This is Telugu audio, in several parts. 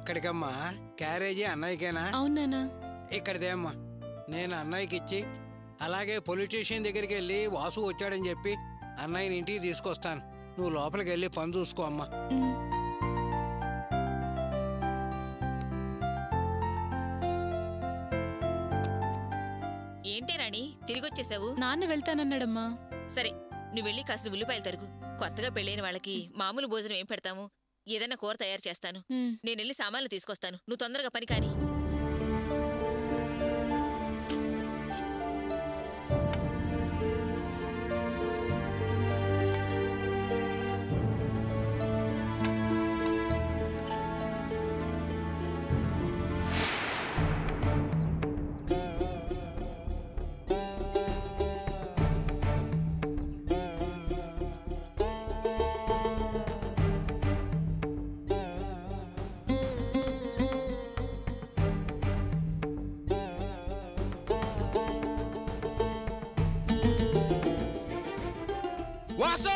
ఎక్కడికమ్మా క్యారేజీ అన్నయ్యకేనా అవునానా ఇక్కడిదేమ్మా నేను అన్నయ్యకి ఇచ్చి అలాగే పోలీస్ స్టేషన్ దగ్గరికి వెళ్ళి వాసు వచ్చాడని చెప్పి అన్నయ్యని ఇంటికి తీసుకొస్తాను నువ్వు లోపలికి వెళ్ళి పని చూసుకో అమ్మా ఏంటే రాణి తిరిగొచ్చేసావు నాన్న వెళ్తానన్నాడమ్మా సరే నువ్వు వెళ్ళి కాస్త ఉల్లిపాయలు తరుగు కొత్తగా పెళ్ళైన వాళ్ళకి మామూలు భోజనం ఏం పెడతాము ఏదైనా కూర తయారు చేస్తాను ఉమ్. నేను వెళ్ళి సామాన్లు తీసుకొస్తాను నువ్వు తొందరగా పని కాని వాసు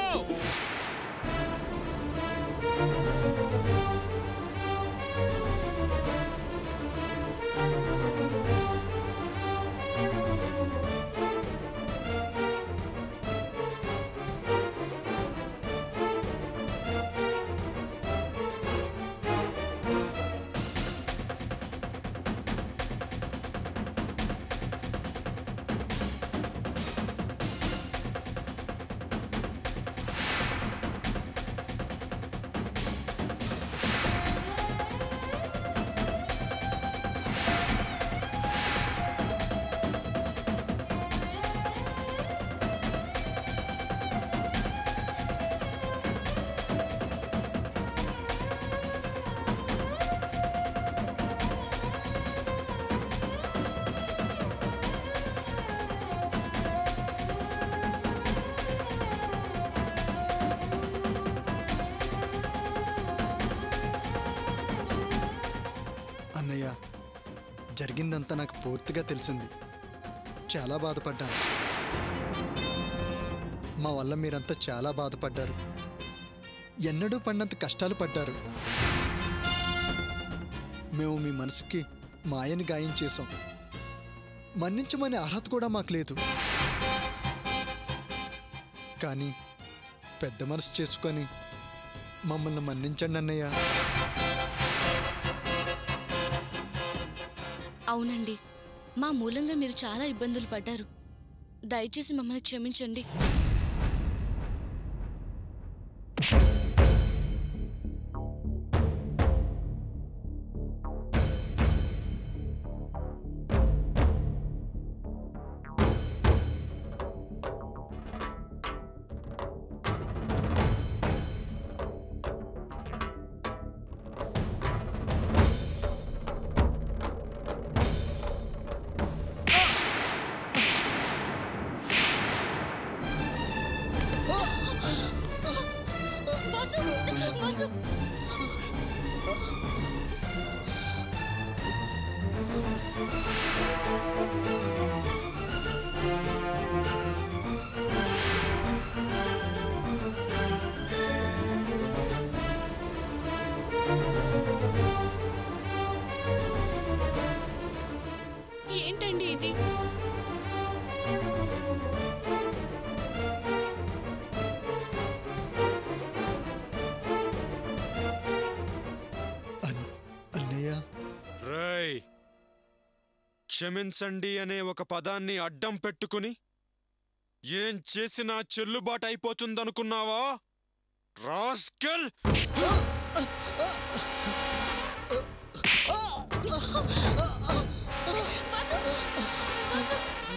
అన్నయ్య జరిగిందంతా నాకు పూర్తిగా తెలిసింది చాలా బాధపడ్డాను మా వల్ల మీరంతా చాలా బాధపడ్డారు ఎన్నడూ పడినంత కష్టాలు పడ్డారు మేము మీ మనసుకి మాయని గాయం చేసాం మన్నించమనే అర్హత కూడా మాకు లేదు కానీ పెద్ద మనసు చేసుకొని మమ్మల్ని మన్నించండి అన్నయ్య అవునండి మా మూలంగా మీరు చాలా ఇబ్బందులు పడ్డారు దయచేసి మమ్మల్ని క్షమించండి వాసు వాసు ఏంటండి ఇది అన్- అన్నయ్య రేయ్ క్షమించండి అనే ఒక పదాన్ని అడ్డం పెట్టుకుని ఏం చేసినా చెల్లుబాటు అయిపోతుందనుకున్నావా రాస్కల్ వాసు వాసు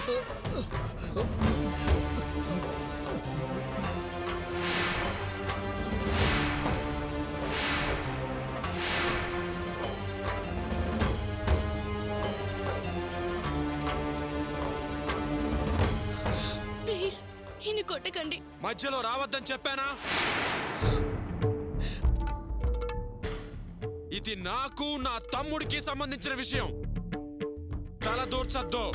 ప్లీజ్ ఈయన కొట్టకండి మధ్యలో రావద్దని చెప్పానా ఇది నాకు నా తమ్ముడికి సంబంధించిన విషయం తల దూర్చద్దు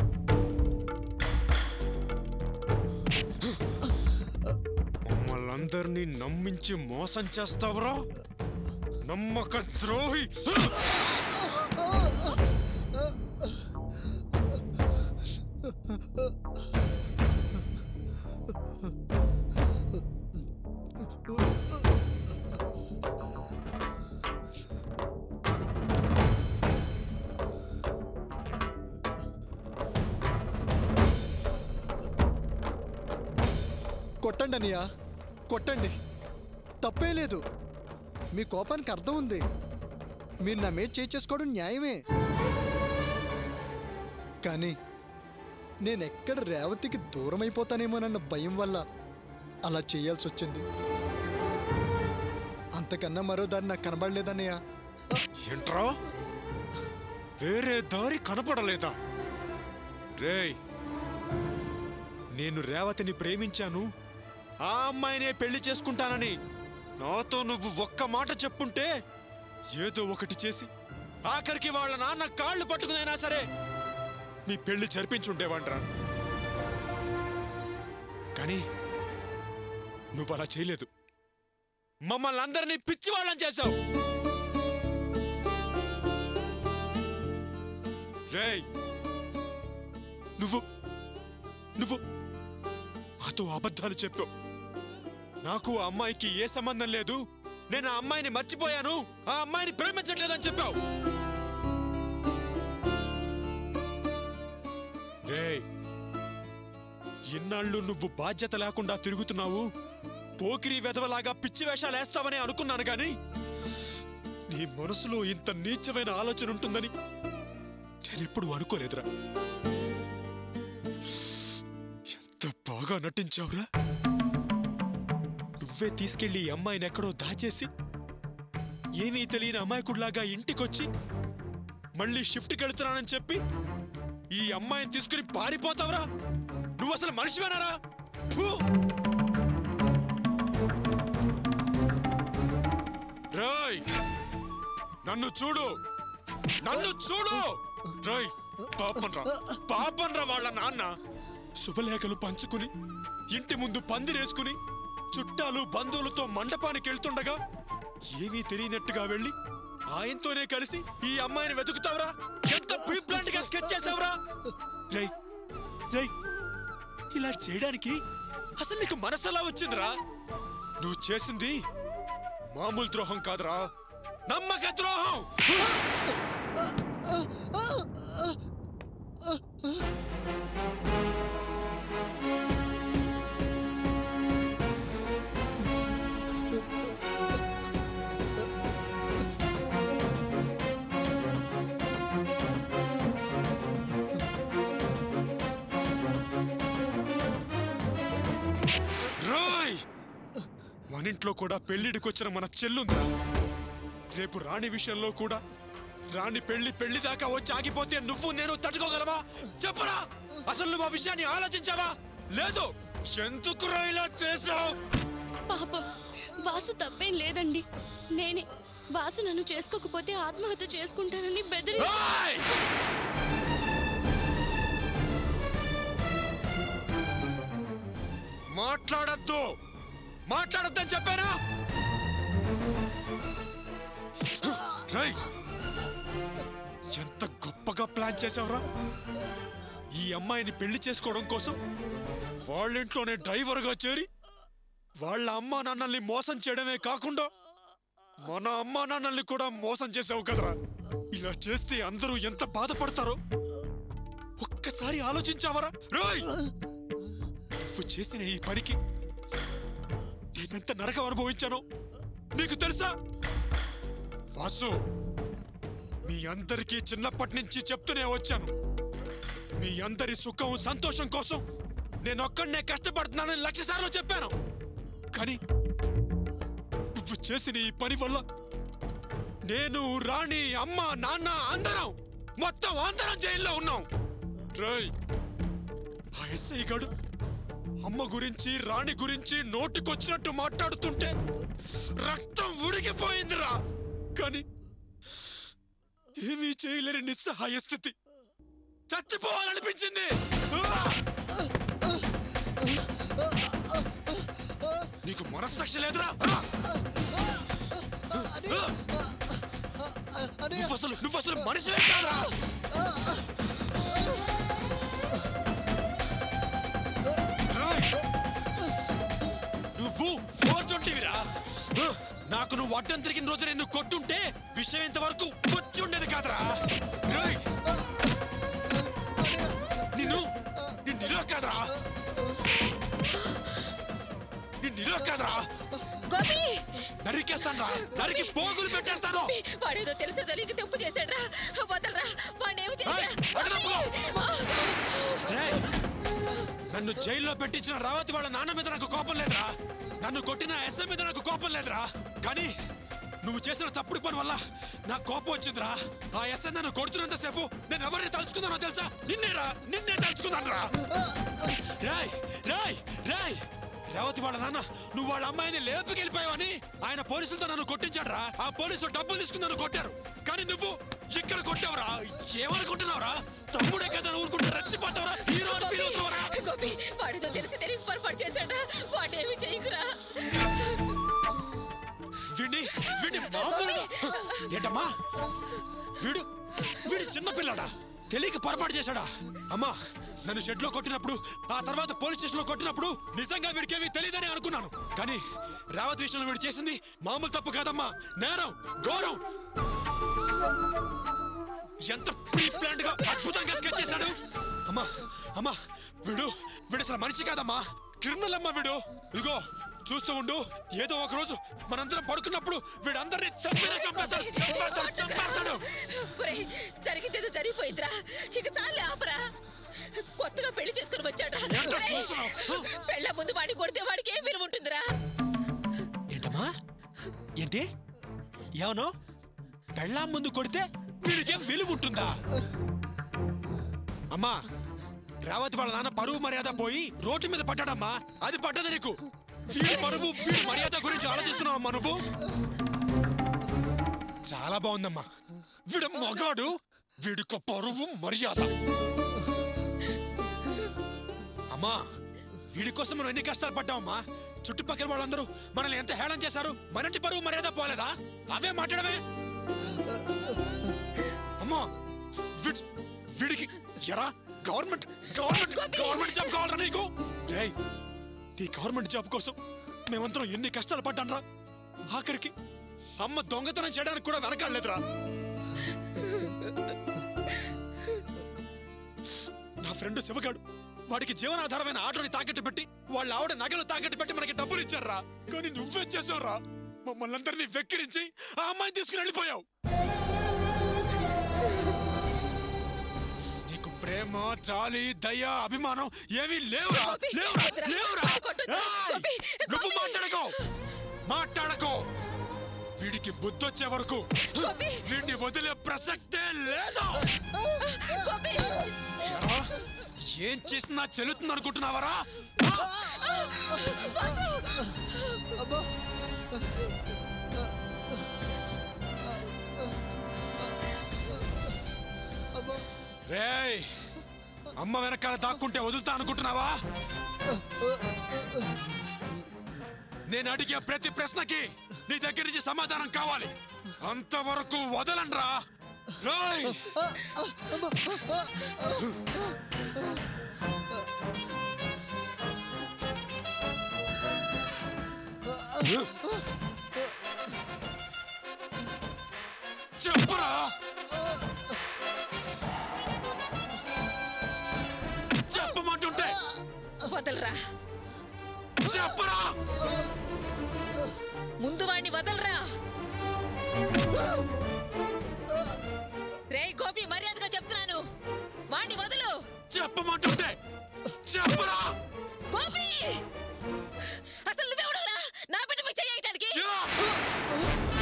మమ్మల్ని అందరినీ నమ్మించి మోసం చేస్తావురా నమ్మక ద్రోహి కొట్టండి అన్నయ్య కొట్టండి తప్పే లేదు మీ కోపానికి అర్థం ఉంది మీరు నా మీద చేసుకోవడం న్యాయమే కానీ నేను ఎక్కడ రేవతికి దూరం అయిపోతానేమోనన్న భయం వల్ల అలా చేయాల్సి వచ్చింది అంతకన్నా మరో దారి నాకు కనబడలేదన్నయ్య ఏంట్రా వేరే దారి కనపడలేదా రేయ్ నేను రేవతిని ప్రేమించాను ఆ అమ్మాయినే పెళ్లి చేసుకుంటానని నాతో నువ్వు ఒక్క మాట చెప్పుంటే ఏదో ఒకటి చేసి ఆఖరికి వాళ్ళ నాన్న కాళ్ళు పట్టుకునైనా సరే నీ పెళ్లి జరిపించుండేవాడ్రా కానీ నువ్వు అలా చేయలేదు మమ్మల్ని అందరినీ పిచ్చి వాళ్ళని చేశావు రేయ్ నువ్వు నువ్వు మాతో అబద్ధాలు చెప్పావు నాకు ఆ అమ్మాయికి ఏ సంబంధం లేదు నేను ఆ అమ్మాయిని మర్చిపోయాను ఆ అమ్మాయిని ప్రేమించట్లేదని చెప్పావు రేయ్ ఇన్నాళ్ళు నువ్వు బాధ్యత లేకుండా తిరుగుతున్నావు పోకిరి వెధవలాగా పిచ్చి వేషాలు వేస్తావని అనుకున్నాను గాని నీ మనసులో ఇంత నీచమైన ఆలోచన ఉంటుందని నేనెప్పుడు అనుకోలేదురా ఎంత బాగా నటించావురా నువ్వే తీసుకెళ్లి ఈ అమ్మాయిని ఎక్కడో దాచేసి ఏమీ తెలియని అమాయకుడిలాగా ఇంటికొచ్చి మళ్ళీ షిఫ్ట్కి వెళుతున్నానని చెప్పి ఈ అమ్మాయిని తీసుకుని పారిపోతావురా నువ్వు అసలు మనిషివేనారా ఫు! రేయ్ నన్ను చూడు నన్ను చూడు రేయ్ పాపన్రా పాపన్రా వాళ్ళ నాన్న శుభలేఖలు పంచుకుని ఇంటి ముందు పందిరేసుకుని చుట్టాలు బంధువులతో మండపానికి వెళ్తుండగా ఏమీ తెలియనట్టుగా వెళ్ళి ఆయనతోనే కలిసి ఈ అమ్మాయిని వెతుకుతావురా ఎంత ప్లాంట్ గా స్కెచ్ చేసావురా రేయ్ రేయ్ ఇలా చేయడానికి అసలు నీకు మనసు ఎలా వచ్చిందిరా నువ్వు చేసింది మామూలు ద్రోహం కాదురా నమ్మక ద్రోహం రాయ్ మన ఇంట్లో కూడా పెళ్లిడికొచ్చిన మన చెల్లుందా రేపు రాణి విషయంలో కూడా రాణి పెళ్లి పెళ్లి దాకా వచ్చి ఆగిపోతే నువ్వు నేను తట్టుకోగలవా చెప్పరా అసలు నువ్వు ఆ విషయాన్ని ఆలోచించావా లేదు ఎందుకురా ఇలా చేసావు పాపం వాసు తప్పేం లేదండి నేనే వాసు నన్ను చేసుకోకపోతే ఆత్మహత్య చేసుకుంటానని బెదిరించి రాయ్ మాట్లాడద్దు మాట్లాడద్దని చెప్పానా రై ఎంత గొప్పగా ప్లాన్ చేసావురా ఈ అమ్మాయిని పెళ్లి చేసుకోవడం కోసం వాళ్ళింట్లోనే డ్రైవర్గా చేరి వాళ్ళ అమ్మా నాన్నల్ని మోసం చేయడమే కాకుండా మన అమ్మా నాన్నల్ని కూడా మోసం చేసావు కదరా ఇలా చేస్తే అందరూ ఎంత బాధపడతారో ఒక్కసారి ఆలోచించావరా రాయ్ నువ్వు చేసిన ఈ పనికి నేనెంత నరకం అనుభవించానో నీకు తెలుసా వాసు మీ అందరికీ చిన్నప్పటి నుంచి చెప్తూనే వచ్చాను మీ అందరి సుఖం సంతోషం కోసం నేను ఒక్కడనే కష్టపడుతున్నానని లక్ష సార్లు చెప్పాను కానీ నువ్వు చేసిన ఈ పని వల్ల నేను రాణి అమ్మ నాన్న అందరం మొత్తం అందరం జైల్లో ఉన్నాం రేయ్ ఆ ఎస్ఐ గడు అమ్మ గురించి రాణి గురించి నోటికొచ్చినట్టు మాట్లాడుతుంటే రక్తం ఉడికిపోయిందిరా కానీ ఏమీ చేయలేని నిస్సహాయ స్థితి చచ్చిపోవాలనిపించింది ఆ! నీకు మనస్సాక్షి భాష లేదురా అన్నయ్య నువ్వు అసలు నువ్వు అసలు మనిషివే కాదురా రాయ్. నువ్వు ఫోర్ ట్వంటీవిరా నాకు నువ్వు అడ్డం తిరిగిన రోజు నేను కొట్టుంటే విషయం ఇంతవరకు వచ్చి ఉండేది కాదురా రాయ్. నిన్ను నిన్ను నిలో కాదురా నిన్ను నిలో కాదురా గోపి నరికేస్తాను రా నరికి పోగులు పెట్టేస్తాను వాడేదో తెలిసే తెలియక తప్పు చేశాడ్రా వదలరా వాడేమి ఏయ్, వదలకు. ఏయ్, నన్ను జైల్లో పెట్టించిన రావతి వాళ్ళ నాన్న మీద నాకు కోపం లేదురా నన్ను కొట్టిన ఎస్ఎం మీద నాకు కోపం లేదురా కానీ నువ్వు చేసిన తప్పుడు పని వల్ల నాకు కోపం వచ్చిందిరా ఆ ఎస్ఎన్ నన్ను కొడుతున్నంత సేపు నేను ఎవరిని తలుచుకున్నానో తెలుసా నిన్నేరా నిన్నే తలుచుకున్నాను రా రాయ్ రాయ్ రాయ్ రేవతి వాళ్ళ నాన్న నువ్వు వాళ్ళ అమ్మాయిని లేపుకెళ్ళిపోయావని ఆయన పోలీసులతో నన్ను కొట్టించాడురా ఆ పోలీసులు డబ్బులు తీసుకుని నన్ను కొట్టారు కానీ నువ్వు ఇక్కడ కొట్టావురా ఏమనుకుంటున్నావురా తమ్ముడే కదా ఊరుకుంటే రెచ్చిపోతావురా హీరో అని ఫీల్ అవుతావురా గోపి వాడేదో తెలిసి తెలియక పొరపాటు చేశాడ్రా వాడేమి చేయకురా వీడిని వీడిని మామూలుగా ఏంటమ్మా వీడు వీడి చిన్న పిల్లడా తెలియక పొరపాటు చేశాడా అమ్మా నన్ను షెడ్ లో కొట్టినప్పుడు ఆ తర్వాత పోలీస్ స్టేషన్ లో కొట్టినప్పుడు నిజంగా వీడికేమీ తెలియదని అనుకున్నాను కానీ రావత్ విషయంలో వీడు చేసింది మామూలు తప్పు కాదమ్మా నేరం ఘోరం ఎంత ప్రీ ప్లాంట్ గా అద్భుతంగా స్కెచ్ చేశాడు అమ్మా అమ్మా వీడు వీడు అసలు మనిషి కాదమ్మా క్రిమినల్ అమ్మా వీడు ఇదిగో చూస్తూ ఉండు ఏదో ఒక రోజు మనందరం పడుకున్నప్పుడు వీడందరినీ చంపేలా చంపేస్తాడు చంపేస్తాడు చంపేస్తాడు ఒరేయ్, జరిగిందేదో జరిగిపోయిందిరా ఇక చాలే ఆపరా కొత్తగా పెళ్లి చేసుకుని వచ్చాడ్రా ఏంటో ఒరేయ్, చూస్తున్నావ్? పెళ్ళ ముందు వాడిని కొడితే వాడికి ఏం విలువ ఉంటుందిరా ఏంటమ్మా ఏంటి ఏమను పెళ్ళాం ముందు కొడితే వీడికేం విలువ ఉంటుందా అమ్మా రావత్ వాళ్ళ నాన్న పరువు మర్యాద పోయి రోడ్డు మీద పడ్డాడమ్మా అది పడ్డది నీకు వీడి పరువు వీడి మర్యాద గురించి ఆలోచిస్తున్నావు అమ్మా నువ్వు చాలా బాగుందమ్మా వీడు మగాడు వీడికి పరువు మర్యాద అమ్మా వీడి కోసం మనం ఎన్ని కష్టాలు పడ్డామమ్మా చుట్టుపక్కల వాళ్ళందరూ మనల్ని ఎంత హేళన చేశారు మనంటి పరువు మర్యాద పోలేదా అవే మాట్లాడమే అమ్మా వీడి- వీడికి ఎరా గవర్నమెంట్ గవర్నమెంట్ గవర్నమెంట్ జాబ్ కావాలరా నీకు రేయ్ నీ గవర్నమెంట్ జాబ్ కోసం మేమందరం ఎన్ని కష్టాలు పడ్డాన్రా ఆఖరికి అమ్మ దొంగతనం చేయడానికి కూడా వెనకాడలేదురా నా ఫ్రెండ్ శివగాడు వాడికి జీవనాధారమైన ఆటోని తాకట్టు పెట్టి వాళ్ళ ఆవిడ నగలు తాకట్టు పెట్టి మనకి డబ్బులు ఇచ్చారా కానీ నువ్వేం చేసావురా మమ్మల్ని అందరినీ వెక్కిరించి ఆ అమ్మాయిని తీసుకుని వెళ్ళిపోయావు నీకు ప్రేమ చాలి దయ అభిమానం ఏమీ లేవురా గోపి, లేవురా వద్దురా. లేవురా వాడు కొట్టొద్దు. ఏయ్! గోపి, నువ్వు గోపి. మాట్లాడకో మాట్లాడకో వీడికి బుద్ధొచ్చే వరకు గోపి. వీడిని వదిలే ప్రసక్తే లేదు గోపి ఎరా? ఏం చేసినా చెల్లుతుంది అనుకుంటున్నావరా వాసు అబ్బా అబ్బా రేయ్ అమ్మ వెనకాల దాక్కుంటే వదులుతా అనుకుంటున్నావా నేను అడిగే ప్రతి ప్రశ్నకి నీ దగ్గర నుంచి సమాధానం కావాలి అంతవరకు వదలండ్రా రేయ్ చెప్పురా చెప్పమంటుంటే వదలరా చెప్పరా ముందు వాడిని వదలరా రేయ్ గోపి మర్యాదగా చెప్తున్నాను వాడిని వదలు చెప్పమంటుంటే చెప్పరా గోపి అసలు నువ్వెవడరా నా బిడ్డపై చేయటానికి చెప్పు!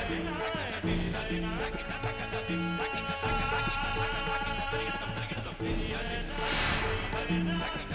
Thank you.